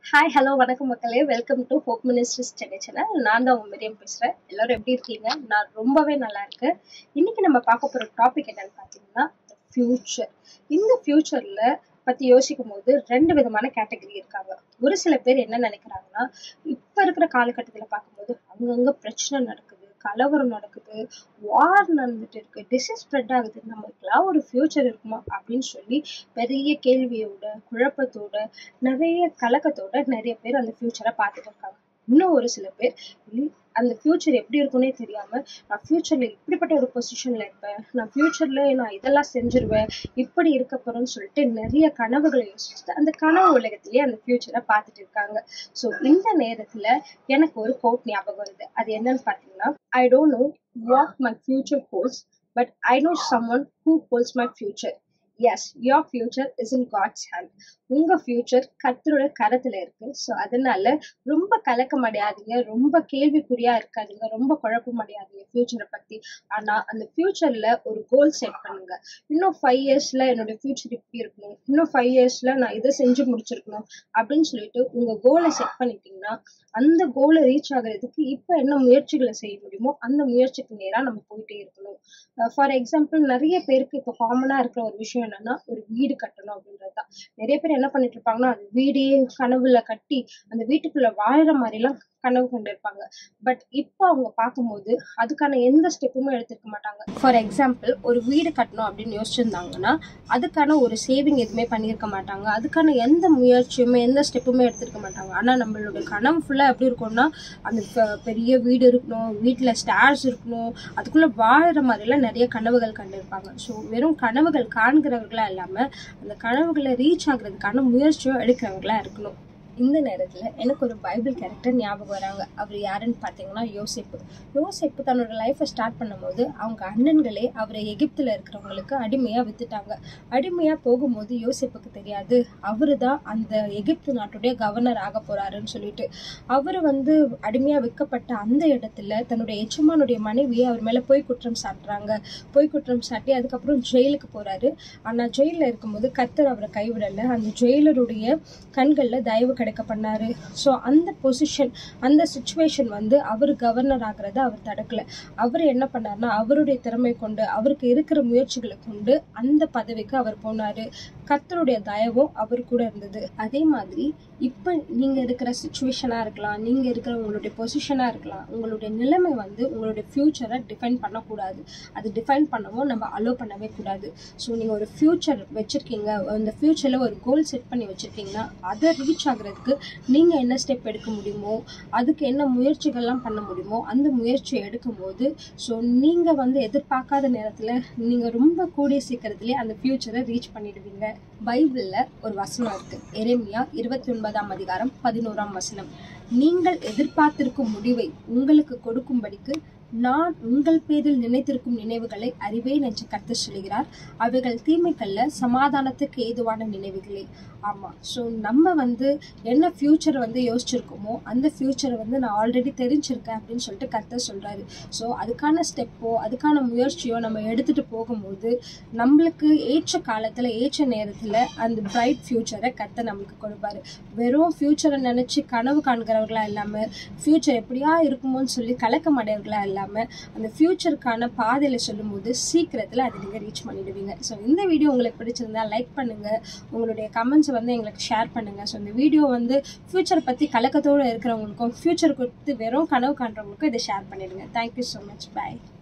hi hello வணக்கம் மக்களே welcome to Hope Ministers Chennai channel நான் தான் உங்க மிரியம் பேசுறேன் எல்லாரும் எப்படி இருக்கீங்க நான் ரொம்பவே நல்லா இருக்கேன் இன்னைக்கு நம்ம பார்க்க போற டாபிக் என்னன்னு பார்த்தீங்கன்னா ஃபியூச்சர் இந்த ஃபியூச்சர்ல பத்தி யோசிக்கும் போது ரெண்டு விதமான கேட்டகரி இருக்காங்க ஒரு சில பேர் என்ன நினைக்கிறாங்கன்னா இப்ப இருக்கிற காலகட்டத்துல பார்க்கும்போது அங்கங்க பிரச்சனை நடக்குது கலவரம் நடக்குது வார் நடந்துட்டு இருக்கு டிசீஸ் ஸ்ப்ரெட் ஆகுது நம்மளுக்குலாம் ஒரு ஃபியூச்சர் இருக்குமா அப்படின்னு சொல்லி பெரிய கேள்வியோட குழப்பத்தோட நிறைய கலக்கத்தோட நிறைய பேர் அந்த ஃபியூச்சரை பார்த்துட்டு இருக்காங்க இன்னும் ஒரு சில பேர் "இல்ல, அந்த ஃபியூச்சர் எப்படி இருக்கும்னே தெரியாம நான் ஃபியூச்சர்ல இப்படிப்பட்ட ஒரு பொசிஷன்ல இருப்பேன் நான் ஃபியூச்சர்ல நான் இதெல்லாம் செஞ்சிருவேன் இப்படி இருக்க போறேன்னு சொல்லிட்டு நிறைய கனவுகளை யோசிச்சுட்டு அந்த கனவு உலகத்திலேயே அந்த ஃபியூச்சரை பார்த்துட்டு இருக்காங்க ஸோ இந்த நேரத்துல எனக்கு ஒரு கோட் ஞாபகம் வருது அது என்னன்னு பாத்தீங்கன்னா I don't know what my future holds but I know someone who holds my future yes your future is in God's hand உங்க ஃபியூச்சர் கர்த்தரோட கரத்துல இருக்கு ஸோ அதனால ரொம்ப கலக்கம் அடையாதீங்க ரொம்ப கேள்விக்குறியா இருக்காதீங்க ரொம்ப குழப்பம் அடையாதீங்க ஃபியூச்சரை பத்தி ஆனா அந்த ஃபியூச்சர்ல ஒரு கோல் செட் பண்ணுங்க இன்னும் ஃபைவ் இயர்ஸ்ல என்னோட ஃபியூச்சர் இப்படி இருக்கணும் இன்னும் ஃபைவ் இயர்ஸ்ல நான் இதை செஞ்சு முடிச்சிருக்கணும் அப்படின்னு சொல்லிட்டு உங்க கோலை செட் பண்ணிட்டீங்கன்னா அந்த கோலை ரீச் ஆகுறதுக்கு இப்ப என்ன முயற்சிகளை செய்ய முடியுமோ அந்த முயற்சிக்கு நேரா நம்ம போயிட்டே இருக்கணும் ஃபார் எக்ஸாம்பிள் நிறைய பேருக்கு இப்போ காமனா இருக்கிற ஒரு விஷயம் என்னன்னா ஒரு வீடு கட்டணும் அப்படின்றதுதான் நிறைய பேர் என்ன பண்ணிட்டு இருப்பாங்கன்னா அது வீடே கனவுல கட்டி அந்த வீட்டுக்குள்ள வாழற மாதிரி எல்லாம் கனவு கொண்டு இருப்பாங்க பட் இப்போ அவங்க பார்க்கும்போது அதுக்கான எந்த ஸ்டெப்புமே எடுத்திருக்க மாட்டாங்க ஃபார் எக்ஸாம்பிள் ஒரு வீடு கட்டணும் அப்படின்னு யோசிச்சிருந்தாங்கன்னா அதுக்கான ஒரு சேவிங் எதுவுமே பண்ணியிருக்க மாட்டாங்க அதுக்கான எந்த முயற்சியுமே எந்த ஸ்டெப்புமே எடுத்திருக்க மாட்டாங்க ஆனா நம்மளோட கனவு ஃபுல்லா எப்படி இருக்கும்னா அந்த பெ- பெரிய வீடு இருக்கணும் வீட்டுல ஸ்டார்ஸ் இருக்கணும் அதுக்குள்ள வாழற மாதிரிலாம் நிறைய கனவுகள் கண்டிருப்பாங்க ஸோ வெறும் கனவுகள் காண்கிறவர்களா இல்லாம அந்த கனவுகளை ரீச் ஆகுறதுக்கான முயற்சியும் எடுக்கிறவங்களா இருக்கணும் இந்த நேரத்துல எனக்கு ஒரு பைபிள் கேரக்டர் ஞாபகம் வராங்க அவர் யாருன்னு பார்த்தீங்கன்னா யோசேப்பு யோசேப்பு தன்னோட லைஃப்பை ஸ்டார்ட் பண்ணும்போது அவங்க அண்ணன்களே அவரை எகிப்துல இருக்கிறவங்களுக்கு அடிமையா வித்துட்டாங்க அடிமையா போகும்போது யோசேப்புக்கு தெரியாது அவரு தான் அந்த எகிப்து நாட்டுடைய கவர்னர் ஆக போறாருன்னு சொல்லிட்டு அவர் வந்து அடிமையா விற்கப்பட்ட அந்த இடத்துல தன்னுடைய எஜமானுடைய மனைவி அவர் மேல பொய் குற்றம் சாட்டுறாங்க பொய் குற்றம் சாட்டி அதுக்கப்புறம் ஜெயிலுக்கு போறாரு ஆனா ஜெயில இருக்கும்போது கத்தர் அவரை கைவிடல அந்த ஜெயிலருடைய கண்கள்ல தயவு கிடைக்க பண்ணாரு ஸோ அந்த பொசிஷன் அந்த சுச்சுவேஷன் வந்து அவர் கவர்னர் ஆகிறத அவர் தடுக்கல அவர் என்ன பண்ணாருன்னா அவருடைய திறமை கொண்டு அவருக்கு இருக்கிற முயற்சிகளை கொண்டு அந்த பதவிக்கு அவர் போனாரு கர்த்தருடைய தயவும் அவர் கூட இருந்தது அதே மாதிரி இப்போ நீங்க இருக்கிற சுச்சுவேஷனா இருக்கலாம் நீங்க இருக்கிற உங்களுடைய பொசிஷனா இருக்கலாம் உங்களுடைய நிலைமை வந்து உங்களுடைய ஃபியூச்சரை டிஃபைன் பண்ணக்கூடாது அது டிஃபைன் பண்ணவும் நம்ம அலோ பண்ணவே கூடாது ஸோ நீங்க ஒரு ஃபியூச்சர் வச்சிருக்கீங்க அந்த ஃபியூச்சர்ல ஒரு கோல் செட் பண்ணி வச்சிருக்கீங்கன்னா அதை ரீச் ஆகுறதுக்கு நீங்க என்ன ஸ்டெப் எடுக்க முடியுமோ அதுக்கு என்ன முயற்சிகள்லாம் பண்ண முடியுமோ அந்த முயற்சியை எடுக்கும்போது ஸோ நீங்க வந்து எதிர்பார்க்காத நேரத்துல நீங்க ரொம்ப கூடிய சீக்கிரத்திலே அந்த ஃபியூச்சரை ரீச் பண்ணிடுவீங்க பைபிள்ல ஒரு வசனம் இருக்கு எரேமியா இருபத்தி ஒன்பதாம் அதிகாரம் பதினோராம் வசனம் நீங்கள் எதிர்பார்த்திருக்கும் முடிவை உங்களுக்கு கொடுக்கும்படிக்கு நான் உங்கள் பேரில் நினைத்திருக்கும் நினைவுகளை அறிவேன் என்று கர்த்தர் சொல்கிறார் அவைகள் தீமைக்கல்ல சமாதானத்துக்கு ஏதுவான நினைவுகளே ஆமா ஸோ நம்ம வந்து என்ன ஃபியூச்சரை வந்து யோசிச்சிருக்கோமோ அந்த ஃபியூச்சரை வந்து நான் ஆல்ரெடி தெரிஞ்சிருக்கேன் அப்படின்னு சொல்லிட்டு கர்த்தர் சொல்றாரு ஸோ அதுக்கான ஸ்டெப்போ அதுக்கான முயற்சியோ நம்ம எடுத்துட்டு போகும்போது நம்மளுக்கு ஏற்ற காலத்துல ஏற்ற நேரத்துல அந்த பிரைட் ஃபியூச்சரை கர்த்தர் நம்மளுக்கு கொடுப்பாரு வெறும் ஃபியூச்சரை நினைச்சு கனவு காண்கிறவர்களா இல்லாம ஃபியூச்சர் எப்படியா இருக்குமோன்னு சொல்லி கலக்கம் அடையவர்களா இல்லாம அந்த ஃபியூச்சருக்கான பாதையில சொல்லும்போது சீக்கிரத்துல அதை நீங்க ரீச் பண்ணிடுவீங்க ஸோ இந்த வீடியோ உங்களுக்கு பிடிச்சிருந்தா லைக் பண்ணுங்க உங்களுடைய கமெண்ட்ஸை வந்து எங்களுக்கு ஷேர் பண்ணுங்க ஸோ இந்த வீடியோ வந்து ஃபியூச்சர் பத்தி கலக்கத்தோட இருக்கிறவங்களுக்கும் ஃபியூச்சர் குறித்து வெறும் கனவு காண்றவங்களுக்கும் இதை ஷேர் பண்ணிடுங்க தேங்க்யூ ஸோ மச் பை